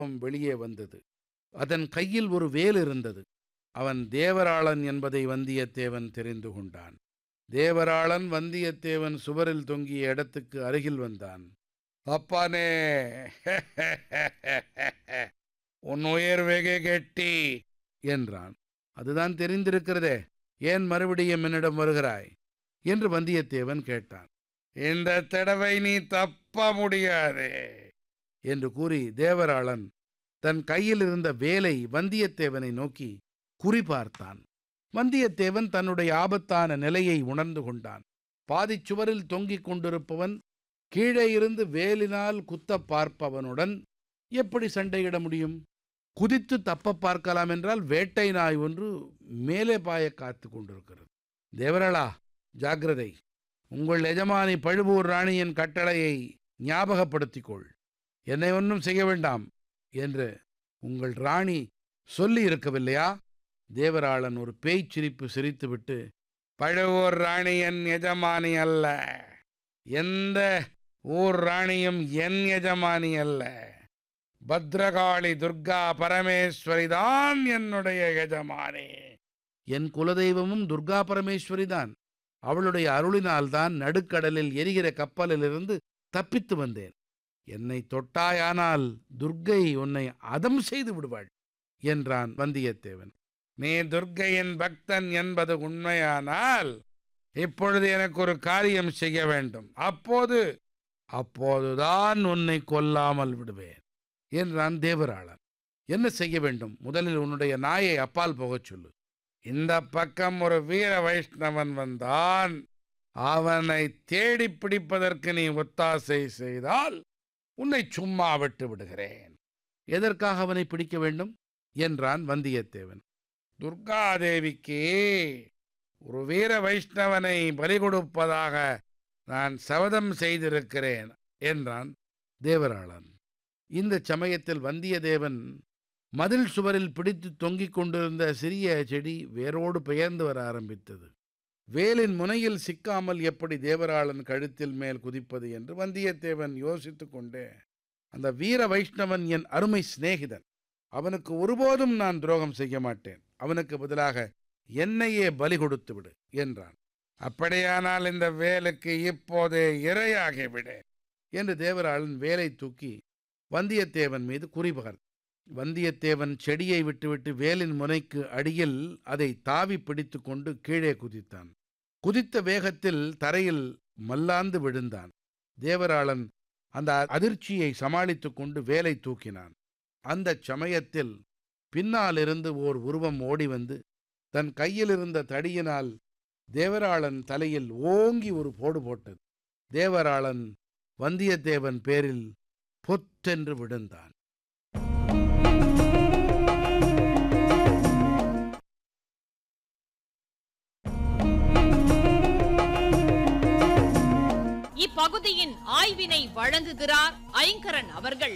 உருவம் வெளியே வந்தது அதன் கையில் ஒரு வேல் இருந்தது அவன் தேவராளன் என்பதை வந்தியத்தேவன் தெரிந்து கொண்டான் தேவராளன் வந்தியத்தேவன் சுவரில் தொங்கிய இடத்துக்கு அருகில் வந்தான் அப்பானே உன் உயர் வெகு கெட்டி என்றான் அதுதான் தெரிந்திருக்கிறதே ஏன் மறுபடியும் என்னிடம் வருகிறாய் என்று வந்தியத்தேவன் கேட்டான் இந்த தடவை நீ தப்ப முடியாது என்று கூறி தேவராளன் தன் கையில் இருந்த வேலை வந்தியத்தேவனை நோக்கி குறிபார்த்தான் வந்தியத்தேவன் தன்னுடைய ஆபத்தான நிலையை உணர்ந்து கொண்டான் பாதிச் சுவரில் தொங்கிக் கொண்டிருப்பவன் கீழே இருந்து வேலினால் குத்தப் பார்ப்பவனுடன் எப்படி சண்டையிட முடியும் குதித்து தப்ப பார்க்கலாம் என்றால் வேட்டை நாய் ஒன்று மேலே பாய காத்து கொண்டிருக்கிறது தேவராளா ஜாக்கிரதை உங்கள் எஜமானி பழுவூர் ராணியின் கட்டளையை ஞாபகப்படுத்திக் கொள் என்னை ஒன்றும் செய்ய வேண்டாம் என்று உங்கள் ராணி சொல்லி இருக்கவில்லையா தேவராளன் ஒரு பேய்ச் சிரிப்பு சிரித்துவிட்டு பழுவூர் ராணியின் எஜமானி அல்ல எந்த ஊர் ராணியும் என் எஜமானி அல்ல பத்ரகாளி துர்கா பரமேஸ்வரி தான் என்னுடைய எஜமானி என் குலதெய்வமும் துர்கா பரமேஸ்வரி தான் அவளுடைய அருளினால்தான் நடுக்கடலில் எரிகிற கப்பலிலிருந்து தப்பித்து வந்தேன் என்னை தொட்டாயானால் துர்க்கை உன்னை அதம் செய்து விடுவாள் என்றான் வந்தியத்தேவன் நீ துர்க்கையின் பக்தன் என்பது உண்மையானால் இப்பொழுது எனக்கு ஒரு காரியம் செய்ய வேண்டும் அப்போது அப்போதுதான் உன்னை கொல்லாமல் விடுவேன் என்றான் தேவராளன் என்ன செய்ய வேண்டும் முதலில் உன்னுடைய நாயை அப்பால் போகச் சொல்லு இந்த பக்கம் ஒரு வீர வைஷ்ணவன் வந்தான் அவனை தேடி பிடிப்பதற்கு நீ ஒத்தாசை செய்தால் உன்னை சும்மா விட்டு விடுகிறேன் எதற்காக அவனை பிடிக்க வேண்டும் என்றான் வந்தியத்தேவன் துர்காதேவிக்கு ஒரு வீர வைஷ்ணவனை பலி கொடுப்பதாக நான் சபதம் செய்திருக்கிறேன் என்றான் தேவராளன் இந்த சமயத்தில் வந்தியத்தேவன் மதில் சுவரில் பிடித்து தொங்கிக் கொண்டிருந்த சிறிய செடி வேரோடு பெயர்ந்து வர ஆரம்பித்தது வேலின் முனையில் சிக்காமல் எப்படி தேவராளன் கழுத்தில் மேல் குதிப்பது என்று வந்தியத்தேவன் யோசித்துக் கொண்டே அந்த வீர வைஷ்ணவன் என் அருமை சிநேகிதன் அவனுக்கு ஒருபோதும் நான் துரோகம் செய்ய மாட்டேன் அவனுக்கு பதிலாக என்னையே பலி கொடுத்து விடு என்றான் அப்படியானால் இந்த வேலுக்கு இப்போதே இரையாகிவிடு என்று தேவராளன் வேலை தூக்கி வந்தியத்தேவன் மீது குறிபகர் வந்தியத்தேவன் செடியை விட்டுவிட்டு வேலின் முனைக்கு அடியில் அதை தாவி பிடித்து கொண்டு கீழே குதித்தான் குதித்த வேகத்தில் தரையில் மல்லாந்து விழுந்தான் தேவராளன் அந்த அதிர்ச்சியை சமாளித்துக் கொண்டு வேலை தூக்கினான் அந்தச் சமயத்தில் பின்னாலிருந்து ஓர் உருவம் ஓடி வந்து தன் கையில் இருந்த தடியினால் தேவராளன் தலையில் ஓங்கி ஒரு போடு போட்டது தேவராளன் வந்தியத்தேவன் பேரில் பொத்தென்று விழுந்தான் இப்பகுதியின் ஆய்வினை வழங்குகிறார் ஐங்கரன் அவர்கள்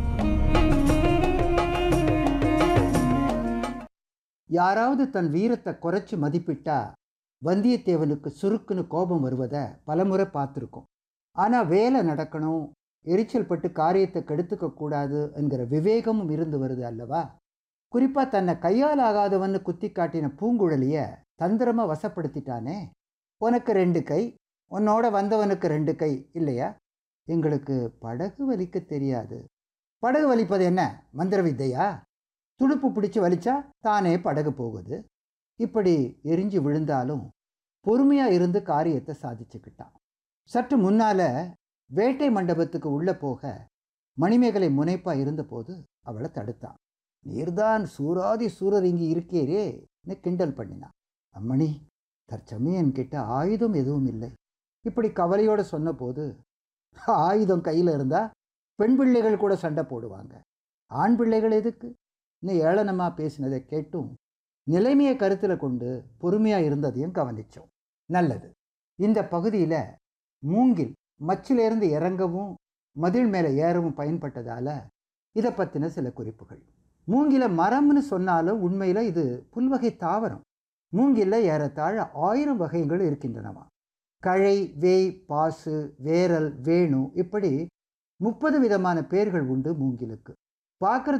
யாராவது தன் வீரத்தை குறைச்சு மதிப்பிட்டா வந்தியத்தேவனுக்கு சுருக்குன்னு கோபம் வருவதை பலமுறை பார்த்துருக்கோம் ஆனால் வேலை நடக்கணும் எரிச்சல் பட்டு காரியத்தை கெடுத்துக்க கூடாது என்கிற விவேகமும் இருந்து வருது அல்லவா குறிப்பாக தன்னை கையால் ஆகாதவன்னு குத்தி காட்டின பூங்குழலிய தந்திரமாக வசப்படுத்திட்டானே உனக்கு ரெண்டு கை உன்னோட வந்தவனுக்கு ரெண்டு கை இல்லையா எங்களுக்கு படகு வலிக்க தெரியாது படகு வலிப்பது என்ன மந்திர வித்தையா துடுப்பு பிடிச்சு வலிச்சா தானே படகு போகுது இப்படி எரிஞ்சு விழுந்தாலும் பொறுமையாக இருந்து காரியத்தை சாதிச்சுக்கிட்டான் சற்று முன்னால வேட்டை மண்டபத்துக்கு உள்ளே போக மணிமேகலை முனைப்பா இருந்தபோது அவளை தடுத்தான் நீர்தான் சூராதி சூரர் இங்கே இருக்கீரே கிண்டல் பண்ணினான் அம்மணி தற்சமயம் கிட்ட ஆயுதம் எதுவும் இல்லை இப்படி கவலையோடு சொன்னபோது ஆயுதம் கையில் இருந்தால் பெண் பிள்ளைகள் கூட சண்டை போடுவாங்க ஆண் பிள்ளைகள் எதுக்கு இன்னும் ஏளனமாக பேசினதை கேட்டும் நிலைமையை கருத்தில் கொண்டு பொறுமையாக இருந்ததையும் கவனித்தோம் நல்லது இந்த பகுதியில் மூங்கில் மச்சிலேருந்து இறங்கவும் மதில் மேலே ஏறவும் பயன்பட்டதால் இதை பற்றின சில குறிப்புகள் மூங்கில மரம்னு சொன்னாலும் உண்மையில் இது புல்வகை தாவரம் மூங்கில்ல ஏறத்தாழ ஆயிரம் வகைகள் இருக்கின்றனவா கழை வேய் பாசு வேரல் வேணு இப்படி முப்பது விதமான பேர்கள் உண்டு மூங்கிலுக்கு பார்க்குற